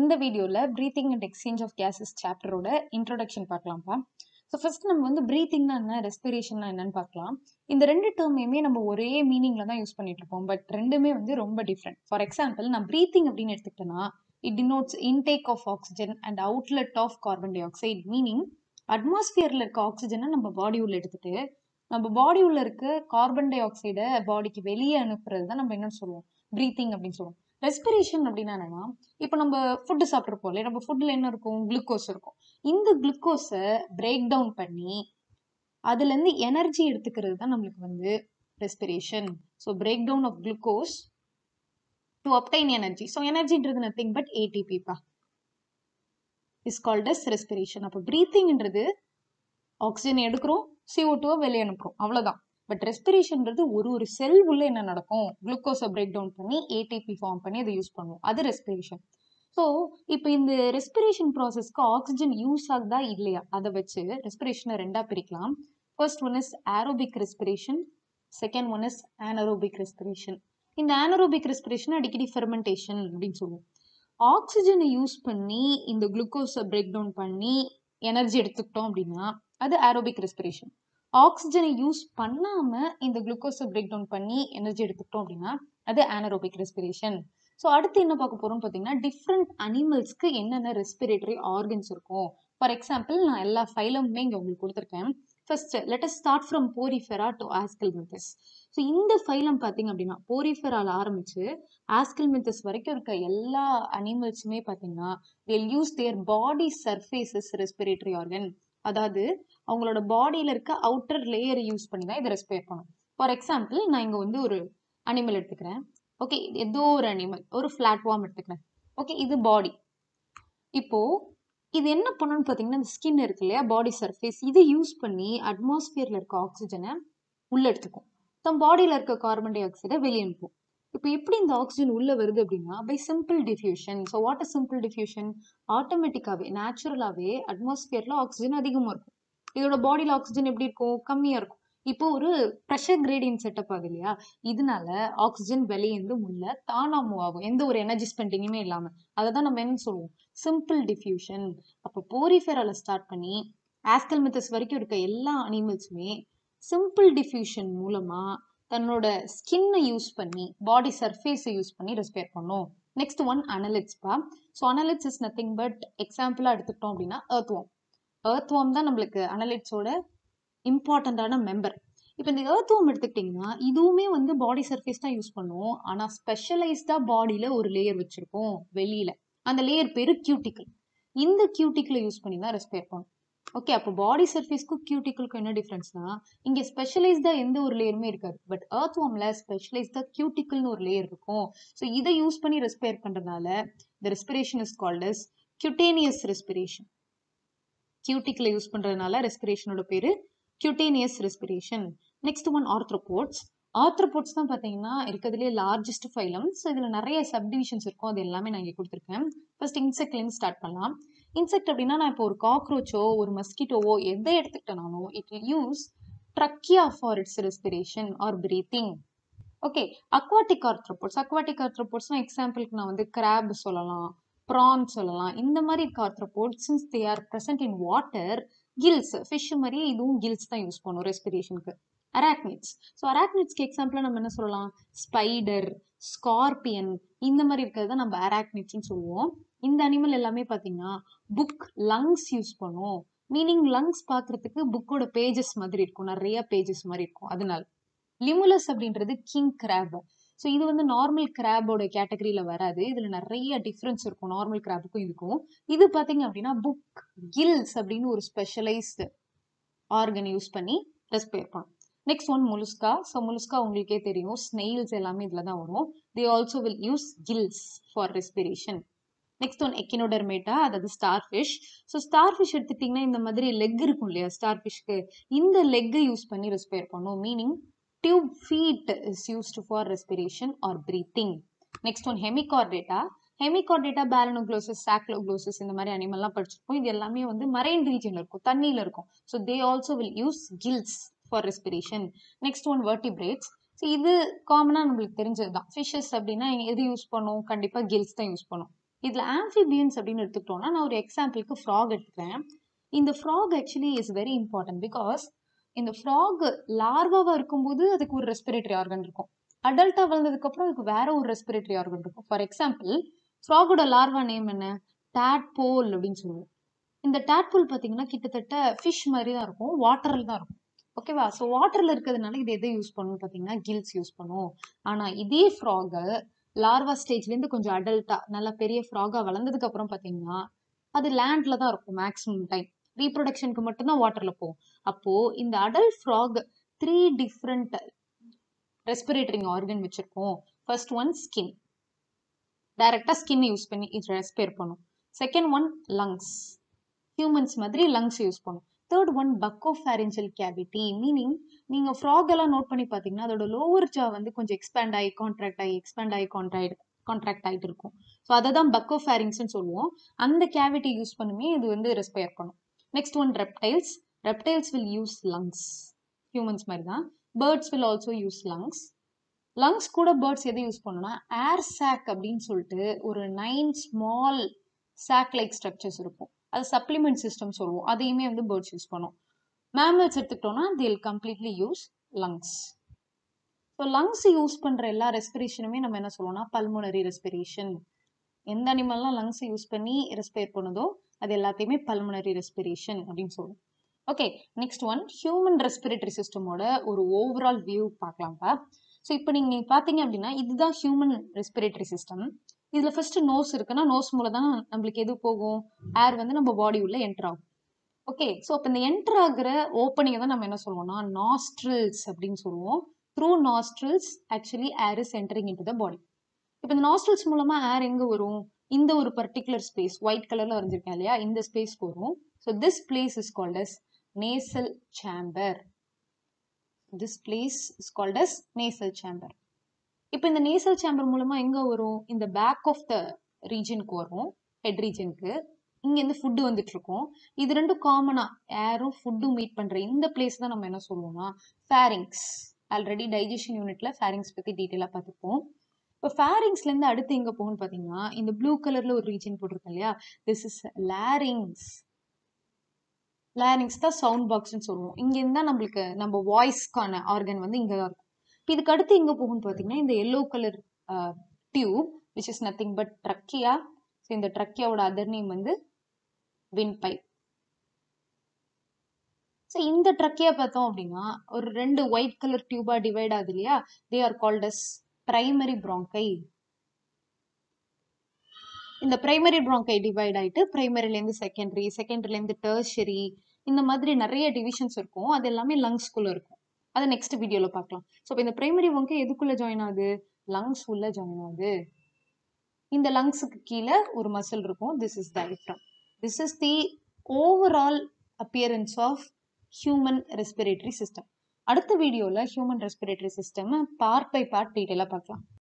இந்த வீடியோவில் breathing and exchange of gases சாப்டரோட இன்ட்ரோடக்ஷன் பார்க்கலாம்ப்பா ஸோ ஃபர்ஸ்ட் நம்ம வந்து ப்ரீத்திங்னா என்ன ரெஸ்பிரேஷன்னா என்னன்னு பார்க்கலாம் இந்த ரெண்டு டேர்மையுமே நம்ம ஒரே மீனிங்ல தான் யூஸ் பண்ணிட்டு இருப்போம் பட் ரெண்டுமே வந்து ரொம்ப டிஃப்ரெண்ட் ஃபார் எக்ஸாம்பிள் நான் ப்ரீத்திங் அப்படின்னு எடுத்துக்கிட்டேன்னா it denotes intake of oxygen and outlet of carbon dioxide meaning அட்மாஸ்பியரில் இருக்க ஆக்சிஜனை நம்ம பாடி உள்ள எடுத்துட்டு நம்ம பாடி உள்ள இருக்க கார்பன் டை ஆக்சைடை பாடிக்கு வெளியே அனுப்புறது தான் நம்ம என்ன சொல்லுவோம் ப்ரீத்திங் அப்படின்னு சொல்லுவோம் ரெஸ்பிரேஷன் அப்படின்னா என்னன்னா இப்போ நம்ம ஃபுட்டு சாப்பிட்ருப்போம் இல்லையா நம்ம ஃபுட்டில் என்ன இருக்கும் குளுக்கோஸ் இருக்கும் இந்த குளுக்கோஸை பிரேக் டவுன் பண்ணி அதுலேருந்து எனர்ஜி எடுத்துக்கிறது தான் நம்மளுக்கு வந்து respiration so break down of glucose to obtain energy so எனர்ஜின்றது நத்திங் பட் ஏடிபிப்பா இஸ் கால்ட் அஸ் ரெஸ்பிரேஷன் அப்போ ப்ரீத்திங்ன்றது ஆக்சிஜன் எடுக்கிறோம் சிஓ டூவை வெளியே அனுப்புறோம் அவ்வளோதான் பட் ரெஸ்பிரேஷன்ன்றது ஒரு ஒரு செல் உள்ள என்ன நடக்கும் குளுக்கோஸை பிரேக் டவுன் பண்ணி ஏடிபி ஃபார்ம் பண்ணி அதை யூஸ் பண்ணுவோம் அது ரெஸ்பிரேஷன் ஸோ இப்போ இந்த ரெஸ்பிரேஷன் ப்ராசஸ்க்கு ஆக்சிஜன் யூஸ் ஆகுதா இல்லையா அதை வச்சு ரெஸ்பிரேஷனை ரெண்டாக பிரிக்கலாம் first one is aerobic respiration second one is anaerobic respiration இந்த ஆனரோபிக் ரெஸ்பிரேஷன் அடிக்கடி ஃபெர்மெண்டேஷன் அப்படின்னு சொல்லுவோம் ஆக்சிஜனை யூஸ் பண்ணி இந்த குளுக்கோஸை பிரேக் டவுன் பண்ணி எனர்ஜி எடுத்துக்கிட்டோம் அப்படின்னா அது ஏரோபிக் ரெஸ்பிரேஷன் ஆக்சிஜனை யூஸ் பண்ணாம இந்த குளுக்கோஸை பிரேக் டவுன் பண்ணி எனர்ஜி எடுத்துக்கிட்டோம் அப்படின்னா அது ஆனரோபிக் ரெஸ்பிரேஷன் ஸோ அடுத்து என்ன பார்க்க போறோம்னு பார்த்தீங்கன்னா டிஃப்ரெண்ட் அனிமல்ஸ்க்கு என்னென்ன ரெஸ்பிரேட்டரி ஆர்கன்ஸ் இருக்கும் ஃபார் எக்ஸாம்பிள் நான் எல்லா ஃபைலமுமே இங்கே உங்களுக்கு கொடுத்துருக்கேன் first let us start from Porifera to Aschelminthes so இந்த ஃபைலம் பார்த்தீங்க அப்படின்னா போரிஃபெரால ஆரம்பிச்சு ஆஸ்கல்மெத்தஸ் வரைக்கும் இருக்க எல்லா அனிமல்ஸுமே பார்த்தீங்கன்னா they'll use their body surfaces respiratory organ அதாவது அவங்களோட பாடியில இருக்க அவுட்டர் லேயரை யூஸ் பண்ணி தான் இதை ரெஸ்பிரேட் பண்ணும் ஃபார் எக்ஸாம்பிள் நான் இங்க வந்து ஒரு அனிமல் எடுத்துக்கிறேன் ஓகே ஏதோ ஒரு அனிமல் ஒரு பிளாட்ஃபார்ம் எடுத்துக்கிறேன் ஓகே இது பாடி இப்போ இது என்ன பண்ணணும்னு பார்த்தீங்கன்னா இந்த ஸ்கின் இருக்கு இல்லையா பாடி சர்ஃபேஸ் இதை யூஸ் பண்ணி அட்மாஸ்பியர்ல இருக்க ஆக்சிஜனை உள்ள எடுத்துக்கும் தம் பாடியில இருக்க கார்பன் டை ஆக்சைடை வெளியே அனுப்பும் இப்போ எப்படி இந்த ஆக்சிஜன் உள்ள வருது அப்படின்னா by simple diffusion so what is simple diffusion ஆட்டோமேட்டிக்காவே நேச்சுரலாவே அட்மாஸ்பியர்ல ஆக்சிஜன் அதிகமா இருக்கும் இதோட பாடியில ஆக்சிஜன் எப்படி இருக்கும் கம்மியா இருக்கும் இப்போ ஒரு ப்ரெஷர் கிரேடியன் செட்டப் ஆகுது இல்லையா இதனால ஆக்சிஜன் வெளியேந்து உள்ள தானா மூவ் ஆகும் எந்த ஒரு எனர்ஜி ஸ்பெண்டிங்குமே இல்லாம அதை தான் நம்ம என்ன சொல்லுவோம் சிம்பிள் டிஃப்யூஷன் அப்போ போரிஃபெரால ஸ்டார்ட் பண்ணி ஆஸ்கல்மெத்தஸ் வரைக்கும் இருக்க எல்லா அனிமல்ஸுமே சிம்பிள் டிஃப்யூஷன் மூலமா தன்னோட ஸ்கின்னை யூஸ் பண்ணி பாடி சர்ஃபேஸை யூஸ் பண்ணி ரெஸ்பியர் பண்ணும் நெக்ஸ்ட் ஒன் அனலிட்ஸ்பா so annelids is nothing but எக்ஸாம்பிளாக எடுத்துக்கிட்டோம் அப்படின்னா எர்த்வாம் எர்த்வாம் தான் நம்மளுக்கு அனலிட்ஸோட இம்பார்ட்டண்ட்டான மெம்பர் இப்போ இந்த எர்த்வாம் எடுத்துக்கிட்டிங்கன்னா இதுவுமே வந்து பாடி சர்ஃபேஸ் தான் யூஸ் பண்ணுவோம் ஆனால் ஸ்பெஷலைஸ்டாக பாடியில் ஒரு லேயர் வச்சுருக்கோம் வெளியில் அந்த லேயர் பேர் கியூட்டிக்கல் இந்த கியூட்டிக்கலை யூஸ் பண்ணி தான் ரெஸ்பியர் பண்ணும் ஓகே அப்போ பாடி சர்ஃபேஸ்க்கும் கியூட்டிக்கலுக்கும் என்ன டிஃப்ரென்ஸ்னா இங்கே ஸ்பெஷலைஸ்டா எந்த ஒரு லேயருமே இருக்காது பட் எர்த் வார்ம்ல ஸ்பெஷலைஸ்டா கியூட்டிக்கல்னு ஒரு லேயர் இருக்கும் ஸோ இதை யூஸ் பண்ணி ரெஸ்பியர் பண்றதுனால இந்த respiration is called as cutaneous respiration கியூட்டிக்கலை யூஸ் பண்றதுனால ரெஸ்பிரேஷனோட பேரு cutaneous respiration next one arthropods arthropods தான் பார்த்தீங்கன்னா இருக்கிறதுலே லார்ஜஸ்ட் ஃபைலம் ஸோ இதில் நிறைய சப்டிவிஷன்ஸ் இருக்கும் அது எல்லாமே நான் இங்கே கொடுத்துருக்கேன் ஃபர்ஸ்ட் இன்செக்ட்லேருந்து ஸ்டார்ட் பண்ணலாம் இன்செக்ட் அப்படின்னா நான் இப்போ ஒரு காக்ரோச்சோ ஒரு மஸ்கிட்டோவோ எதை எடுத்துக்கிட்டனாலும் it use trachea for its respiration or breathing okay aquatic arthropods aquatic ஆர்த்ரோபோட்ஸ்னா எக்ஸாம்பிளுக்கு நான் வந்து கிராப் சொல்லலாம் ப்ரான் சொல்லலாம் இந்த மாதிரி இருக்க arthropods since they are present in water gills fish மாதிரியே இதுவும் கில்ஸ் தான் யூஸ் பண்ணும் ரெஸ்பிரேஷனுக்கு அராக்னிட்ஸ் ஸோ அராக்னிட்ஸ்க்கு எக்ஸாம்பிளாக நம்ம என்ன சொல்லலாம் ஸ்பைடர் ஸ்கார்பியன் இந்த மாதிரி இருக்கிறத நம்ம அராக்னிட்ஸ்னு சொல்லுவோம் இந்த அனிமல் எல்லாமே பார்த்தீங்கன்னா புக் லங்ஸ் யூஸ் பண்ணும் மீனிங் லங்ஸ் பார்க்கறதுக்கு புக்கோட பேஜஸ் மாதிரி இருக்கும் நிறைய பேஜஸ் மாதிரி இருக்கும் அதனால லிமுலஸ் அப்படின்றது கிங் கிராப் ஸோ இது வந்து நார்மல் கிராபோட கேட்டகரியில வராது இதுல நிறைய டிஃப்ரென்ஸ் இருக்கும் நார்மல் கிராபுக்கும் இதுக்கும் இது பார்த்தீங்க அப்படின்னா புக் கில்ஸ் அப்படின்னு ஒரு ஸ்பெஷலைஸ்டு ஆர்கன் யூஸ் பண்ணி ரெஸ்பியர் பண்ணும் next one Mollusca so Mollusca உங்களுக்கே தெரியும் ஸ்னெயில்ஸ் எல்லாமே இதில் தான் வரும் they also will use gills for respiration next one Echinodermata அதாவது star fish so star fish எடுத்துட்டிங்கன்னா இந்த மாதிரி லெக் இருக்கும் இல்லையா ஸ்டார் ஃபிஷ்க்கு இந்த லெக்கை யூஸ் பண்ணி ரெஸ்பியர் பண்ணும் meaning tube feet is used for respiration or breathing next one Hemichordata Hemichordata Balanoglossus Saccoglossus இந்த மாதிரி அனிமல்லாம் படிச்சிருப்போம் இது எல்லாமே வந்து மரைன் ரீஜன்ல இருக்கும் தண்ணியில இருக்கும் so they also will use gills for respiration next one vertebrates so இது காமனாக நம்மளுக்கு தெரிஞ்சது தான் ஃபிஷஸ் அப்படின்னா எது யூஸ் பண்ணும் கண்டிப்பாக கில்ஸ் தான் யூஸ் பண்ணும் இதில் ஆம்ஃபிபியன்ஸ் அப்படின்னு எடுத்துக்கிட்டோம்னா நான் ஒரு எக்ஸாம்பிளுக்கு ஃப்ராக் எடுத்துக்கிறேன் இந்த frog actually is very important because இந்த ஃப்ராக் லார்வாவாக இருக்கும்போது அதுக்கு ஒரு ரெஸ்பிரேட்டரி ஆர்கன் இருக்கும் அடல்ட்டாக வளர்ந்ததுக்கப்புறம் அதுக்கு வேற ஒரு ரெஸ்பிரேட்டரி ஆர்கன் இருக்கும் ஃபார் எக்ஸாம்பிள் ஃப்ராகோட லார்வா நேம் என்ன டேட்போல் அப்படின்னு சொல்லுவோம் இந்த டேட்போல் பார்த்தீங்கன்னா கிட்டத்தட்ட ஃபிஷ் மாதிரி தான் இருக்கும் வாட்டரில் தான் இருக்கும் ஓகேவா ஸோ வாட்டரில் இருக்கிறதுனால இது எதை யூஸ் பண்ணும் பார்த்தீங்கன்னா கில்ஸ் யூஸ் பண்ணும் ஆனால் இதே ஃப்ராகை லார்வா ஸ்டேஜ்லேருந்து கொஞ்சம் அடல்ட்டாக நல்லா பெரிய ஃப்ராகாக வளர்ந்ததுக்கு அப்புறம் பார்த்தீங்கன்னா அது லேண்டில் தான் இருக்கும் மேக்ஸிமம் டைம் ரீப்ரொடக்ஷனுக்கு மட்டும்தான் வாட்டரில் போகும் அப்போது இந்த adult frog three different respiratory organ வச்சுருக்கோம் ஃபர்ஸ்ட் ஒன் ஸ்கின் டைரெக்டாக ஸ்கின் யூஸ் பண்ணி இது ரெஸ்பிரேட் பண்ணும் செகண்ட் ஒன் லங்ஸ் ஹியூமன்ஸ் மாதிரி லங்ஸ் யூஸ் பண்ணும் third one buccopharyngeal cavity meaning நீங்கள் ஃப்ராக் எல்லாம் நோட் பண்ணி பார்த்தீங்கன்னா அதோட லோவர் ஜா வந்து கொஞ்சம் எக்ஸ்பேண்ட் ஆகி கான்ட்ராக்ட் ஆகி எக்ஸ்பேண்ட் ஆகி கான்ட்ராக்ட் கான்ட்ராக்ட் ஆகிட்டு இருக்கும் ஸோ அதை தான் பக்கோ ஃபேரிங்ஸ்னு சொல்லுவோம் அந்த கேவிட்டி யூஸ் பண்ணுமே இது வந்து ரெஸ்பயர் பண்ணும் next one reptiles reptiles will use lungs humans மாதிரி தான் birds will also use lungs lungs கூட பேர்ட்ஸ் எதை யூஸ் பண்ணணும்னா ஏர் சாக் அப்படின்னு சொல்லிட்டு ஒரு nine small sac like structures இருக்கும் அது சப்ளிமெண்ட் சிஸ்டம் சொல்லுவோம் அதையுமே வந்து பேர்ட்ஸ் யூஸ் பண்ணும் மேமல்ஸ் எடுத்துக்கிட்டோம்னா they'll completely use lungs so lungs use பண்ணுற எல்லா ரெஸ்பிரேஷனுமே நம்ம என்ன சொல்லுவோம்னா பல்மோனரி ரெஸ்பிரேஷன் எந்த அனிமல்லாம் லங்ஸ் யூஸ் பண்ணி ரெஸ்பிரேட் பண்ணுதோ அது எல்லாத்தையுமே பல்மோனரி ரெஸ்பிரேஷன் அப்படின்னு சொல்லுவோம் okay next one human respiratory சிஸ்டமோட ஒரு ஓவரால் வியூ பார்க்கலாம்ப்பா ஸோ இப்போ நீங்கள் பார்த்தீங்க அப்படின்னா இதுதான் ஹியூமன் ரெஸ்பிரேட்டரி சிஸ்டம் இதில் ஃபர்ஸ்ட் நோஸ் இருக்குன்னா நோஸ் மூலம் தான் நம்மளுக்கு எது போகும் ஏர் வந்து நம்ம பாடி உள்ள என்டர் ஆகும் ஓகே ஸோ அப்போ இந்த என்டர் ஆகிற ஓப்பனிங்கை தான் நம்ம என்ன சொல்லுவோம்னா நாஸ்ட்ரில்ஸ் அப்படின்னு சொல்லுவோம் through nostrils actually air is entering in to the body இப்போ இந்த நாஸ்ட்ரில்ஸ் மூலமாக ஏர் எங்கே வரும் இந்த ஒரு பர்டிகுலர் ஸ்பேஸ் ஒயிட் கலரில் வரைஞ்சிருக்கேன் இல்லையா இந்த ஸ்பேஸ் வரும் so this place is called as nasal chamber this place is called as nasal chamber இப்போ இந்த நேசல் சேம்பர் மூலமா எங்க வரும் இந்த பேக் ஆஃப் த ரீஜனுக்கு வரும் ஹெட் ரீஜனுக்கு இங்கேருந்து ஃபுட்டு வந்துட்டு இருக்கும் இது ரெண்டும் காமனா ஏரும் ஃபுட்டும் மீட் பண்ற இந்த பிளேஸ் தான் நம்ம என்ன சொல்லுவோம்னா ஃபேரிங்ஸ் ஆல்ரெடி டைஜஷன் யூனிட்ல ஃபேரிங்ஸ் பத்தி டீட்டெயிலாக பார்த்துப்போம் இப்போ ஃபேரிங்ஸ்லேருந்து அடுத்து எங்கே போகும்னு பார்த்தீங்கன்னா இந்த ப்ளூ கலர்ல ஒரு ரீஜன் போட்டிருக்கேன் இல்லையா திஸ் இஸ் லேரிங்ஸ் லேரிங்ஸ் தான் சவுண்ட் பாக்ஸ்னு சொல்லுவோம் இங்கேருந்து தான் நம்மளுக்கு நம்ம வாய்ஸ்க்கான ஆர்கன் வந்து இங்கே தான் இருக்கும் இப்போ இதுக்கு அடுத்து எங்கே போகும்னு பார்த்தீங்கன்னா இந்த yellow colour tube which is nothing but trachea so இந்த ட்ரக்கியாவோட அதர் நேம் வந்து வின் பைப் ஸோ இந்த ட்ரக்கியா பார்த்தோம் அப்படின்னா ஒரு ரெண்டு ஒயிட் கலர் டியூபா டிவைட் ஆகுது இல்லையா they are called as primary bronchi இந்த பிரைமரி ப்ராங்கை டிவைட் ஆயிட்டு பிரைமரிலேருந்து செகண்டரி செகண்டரிலேருந்து டர்ஷரி இந்த மாதிரி நிறைய டிவிஷன்ஸ் இருக்கும் அது எல்லாமே லங்ஸ்குள்ள இருக்கும் அதை நெக்ஸ்ட் வீடியோவில் பார்க்கலாம் ஸோ இப்போ இந்த பிரைமரி வங்கை எதுக்குள்ள ஜாயின் ஆகுது லங்ஸ் உள்ள ஜாயின் ஆகுது இந்த லங்ஸுக்கு கீழே ஒரு மசில் இருக்கும் this is diaphragm this is the overall appearance of human respiratory system அடுத்த வீடியோவில் human respiratory system part by part டீட்டெயிலாக பார்க்கலாம்